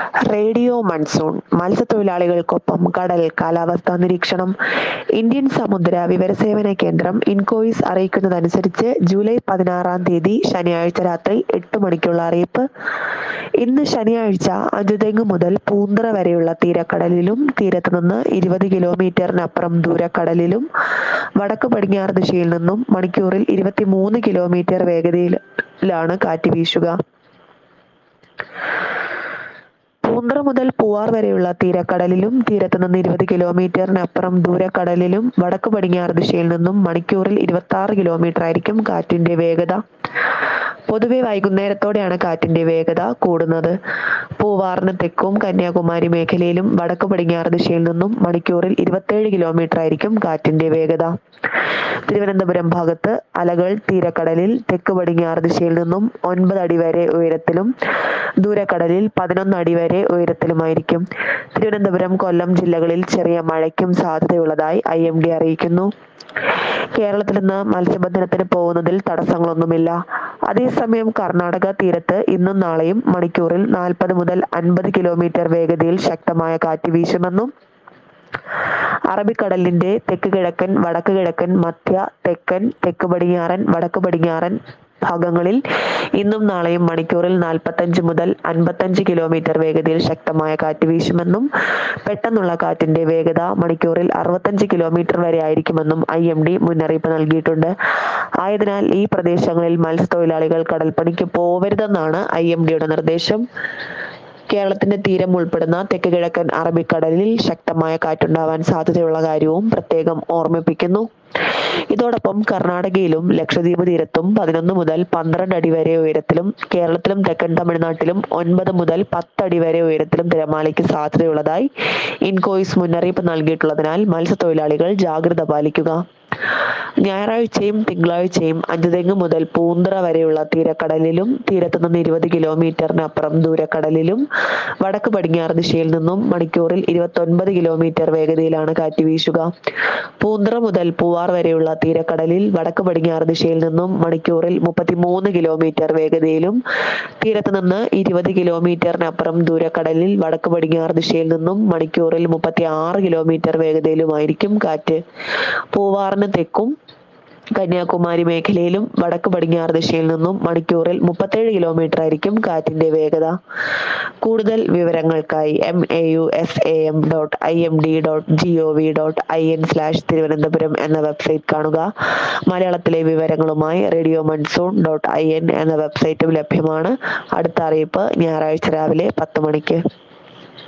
radio monsoon മത്സ്യത്തൊഴിലാളികൾക്കൊപ്പം കടൽ കാലാവസ്ഥാ നിരീക്ഷണം ഇന്ത്യൻ സമുദ്ര വിവരസേവന കേന്ദ്രം ഇൻകോയിസ് അറിയിക്കുന്നതനുസരിച്ച് ജൂലൈ പതിനാറാം തീയതി ശനിയാഴ്ച രാത്രി എട്ട് മണിക്കുള്ള അറിയിപ്പ് ഇന്ന് ശനിയാഴ്ച അഞ്ചുതെങ്ങ് മുതൽ പൂന്തറ വരെയുള്ള തീരക്കടലിലും തീരത്ത് നിന്ന് ഇരുപത് കിലോമീറ്ററിനപ്പുറം ദൂരക്കടലിലും വടക്ക് പടിഞ്ഞാറ് ദിശയിൽ നിന്നും മണിക്കൂറിൽ ഇരുപത്തിമൂന്ന് കിലോമീറ്റർ വേഗതയിലാണ് കാറ്റ് വീശുക പൂന്തറ മുതൽ പൂവാർ വരെയുള്ള തീരക്കടലിലും തീരത്ത് നിന്ന് ഇരുപത് കിലോമീറ്ററിനപ്പുറം ദൂരക്കടലിലും വടക്ക് പടിഞ്ഞാറ് ദിശയിൽ നിന്നും മണിക്കൂറിൽ ഇരുപത്തി ആറ് കിലോമീറ്റർ ആയിരിക്കും കാറ്റിന്റെ വേഗത പൊതുവെ വൈകുന്നേരത്തോടെയാണ് കാറ്റിന്റെ വേഗത കൂടുന്നത് പൂവാറിന് തെക്കും കന്യാകുമാരി മേഖലയിലും വടക്ക് പടിഞ്ഞാറ് ദിശയിൽ നിന്നും മണിക്കൂറിൽ ഇരുപത്തേഴ് കിലോമീറ്റർ ആയിരിക്കും കാറ്റിന്റെ വേഗത തിരുവനന്തപുരം ഭാഗത്ത് അലകൾ തീരക്കടലിൽ തെക്ക് പടിഞ്ഞാറ് ദിശയിൽ നിന്നും ഒൻപത് അടി വരെ ഉയരത്തിലും ദൂരക്കടലിൽ പതിനൊന്ന് അടി വരെ ഉയരത്തിലുമായിരിക്കും തിരുവനന്തപുരം കൊല്ലം ജില്ലകളിൽ ചെറിയ മഴയ്ക്കും സാധ്യതയുള്ളതായി ഐ എം ഡി അറിയിക്കുന്നു കേരളത്തിൽ നിന്ന് മത്സ്യബന്ധനത്തിന് പോകുന്നതിൽ തടസ്സങ്ങളൊന്നുമില്ല അതേസമയം കർണാടക തീരത്ത് ഇന്നും നാളെയും മണിക്കൂറിൽ നാൽപ്പത് മുതൽ അൻപത് കിലോമീറ്റർ വേഗതയിൽ ശക്തമായ കാറ്റ് വീശുമെന്നും അറബിക്കടലിന്റെ തെക്ക് കിഴക്കൻ വടക്ക് കിഴക്കൻ മധ്യ തെക്കൻ തെക്ക് പടിഞ്ഞാറൻ വടക്ക് പടിഞ്ഞാറൻ ഭാഗങ്ങളിൽ ഇന്നും നാളെയും മണിക്കൂറിൽ നാൽപ്പത്തഞ്ച് മുതൽ അൻപത്തഞ്ച് കിലോമീറ്റർ വേഗതയിൽ ശക്തമായ കാറ്റ് വീശുമെന്നും പെട്ടെന്നുള്ള കാറ്റിന്റെ വേഗത മണിക്കൂറിൽ അറുപത്തഞ്ച് കിലോമീറ്റർ വരെ ആയിരിക്കുമെന്നും ഐ എം ഡി മുന്നറിയിപ്പ് നൽകിയിട്ടുണ്ട് ആയതിനാൽ ഈ പ്രദേശങ്ങളിൽ മത്സ്യത്തൊഴിലാളികൾ കടൽപ്പണിക്ക് പോവരുതെന്നാണ് ഐ എം ഡിയുടെ നിർദ്ദേശം കേരളത്തിന്റെ തീരം ഉൾപ്പെടുന്ന തെക്ക് കിഴക്കൻ അറബിക്കടലിൽ ശക്തമായ കാറ്റുണ്ടാവാൻ സാധ്യതയുള്ള കാര്യവും പ്രത്യേകം ഓർമ്മിപ്പിക്കുന്നു ഇതോടൊപ്പം കർണാടകയിലും ലക്ഷദ്വീപ് തീരത്തും പതിനൊന്ന് മുതൽ പന്ത്രണ്ട് അടി വരെ ഉയരത്തിലും കേരളത്തിലും തെക്കൻ തമിഴ്നാട്ടിലും ഒൻപത് മുതൽ പത്ത് അടി വരെ ഉയരത്തിലും തിരമാലയ്ക്ക് സാധ്യതയുള്ളതായി ഇൻകോയിസ് മുന്നറിയിപ്പ് നൽകിയിട്ടുള്ളതിനാൽ മത്സ്യത്തൊഴിലാളികൾ ജാഗ്രത പാലിക്കുക ഞായറാഴ്ചയും തിങ്കളാഴ്ചയും അഞ്ചുതെങ്ങ് മുതൽ പൂന്തറ വരെയുള്ള തീരക്കടലിലും തീരത്ത് നിന്ന് ഇരുപത് കിലോമീറ്ററിനപ്പുറം ദൂരക്കടലിലും വടക്ക് പടിഞ്ഞാറ് ദിശയിൽ നിന്നും മണിക്കൂറിൽ ഇരുപത്തൊൻപത് കിലോമീറ്റർ വേഗതയിലാണ് കാറ്റ് വീശുക പൂന്തറ മുതൽ പൂവാർ വരെയുള്ള തീരക്കടലിൽ വടക്ക് പടിഞ്ഞാറ് ദിശയിൽ നിന്നും മണിക്കൂറിൽ മുപ്പത്തിമൂന്ന് കിലോമീറ്റർ വേഗതയിലും തീരത്ത് നിന്ന് ഇരുപത് കിലോമീറ്ററിനപ്പുറം ദൂരക്കടലിൽ വടക്ക് പടിഞ്ഞാറ് ദിശയിൽ നിന്നും മണിക്കൂറിൽ മുപ്പത്തി ആറ് കിലോമീറ്റർ വേഗതയിലുമായിരിക്കും കാറ്റ് പൂവാറിന് തെക്കും കന്യാകുമാരി മേഖലയിലും വടക്ക് പടിഞ്ഞാറ് ദിശയിൽ നിന്നും മണിക്കൂറിൽ മുപ്പത്തേഴ് കിലോമീറ്റർ ആയിരിക്കും കാറ്റിന്റെ വേഗത കൂടുതൽ വിവരങ്ങൾക്കായി M A U S A M dot I M D dot G O V dot I N slash Thiruvananthapuram എന്ന വെബ്സൈറ്റ് കാണുക മലയാളത്തിലെ വിവരങ്ങളുമായി radio monsoon dot I N എന്ന വെബ്സൈറ്റും ലഭ്യമാണ് അടുത്ത അറിയിപ്പ് ഞായറാഴ്ച രാവിലെ പത്ത് മണിക്ക്